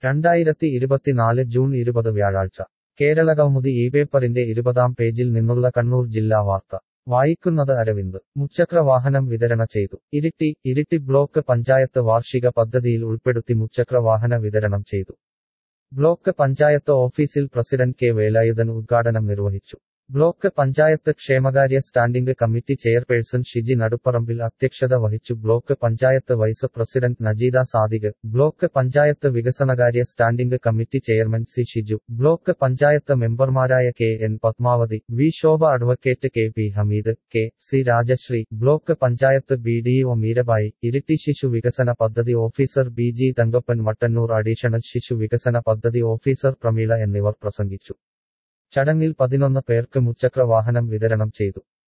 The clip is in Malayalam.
രണ്ടായിരത്തി ഇരുപത്തിനാല് ജൂൺ ഇരുപത് വ്യാഴാഴ്ച കേരളകൗമുദി ഈ പേപ്പറിന്റെ ഇരുപതാം പേജിൽ നിന്നുള്ള കണ്ണൂർ ജില്ലാ വാർത്ത വായിക്കുന്നത് അരവിന്ദ് മുച്ചക്രവാഹനം വിതരണ ചെയ്തു ഇരിട്ടി ഇരിട്ടി ബ്ലോക്ക് പഞ്ചായത്ത് വാർഷിക പദ്ധതിയിൽ ഉൾപ്പെടുത്തി മുച്ചക്രവാഹന വിതരണം ചെയ്തു ബ്ലോക്ക് പഞ്ചായത്ത് ഓഫീസിൽ പ്രസിഡന്റ് കെ വേലായുധൻ ഉദ്ഘാടനം നിർവഹിച്ചു ബ്ലോക്ക് പഞ്ചായത്ത് ക്ഷേമകാര്യ standing committee chairperson Shiji Naduparambil അധ്യക്ഷത വഹിച്ചു block panchayat vice president Najeeda Sadiq block panchayat വികസനകാര്യ standing committee chairman C Shiju block panchayat മെമ്പർമാരായ K N Padmavathi V Shobha advocate K P Hameed K C Rajashree block panchayat B D O Meerabai Iritty ശിശു വികസന പദ്ധതി officer B G Thankappan Mattannur additional ശിശു വികസന പദ്ധതി ഓഫീസർ പ്രമീള എന്നിവർ പ്രസംഗിച്ചു ചടങ്ങിൽ പതിനൊന്ന് പേർക്ക് മുച്ചക്രവാഹനം വിതരണം ചെയ്തു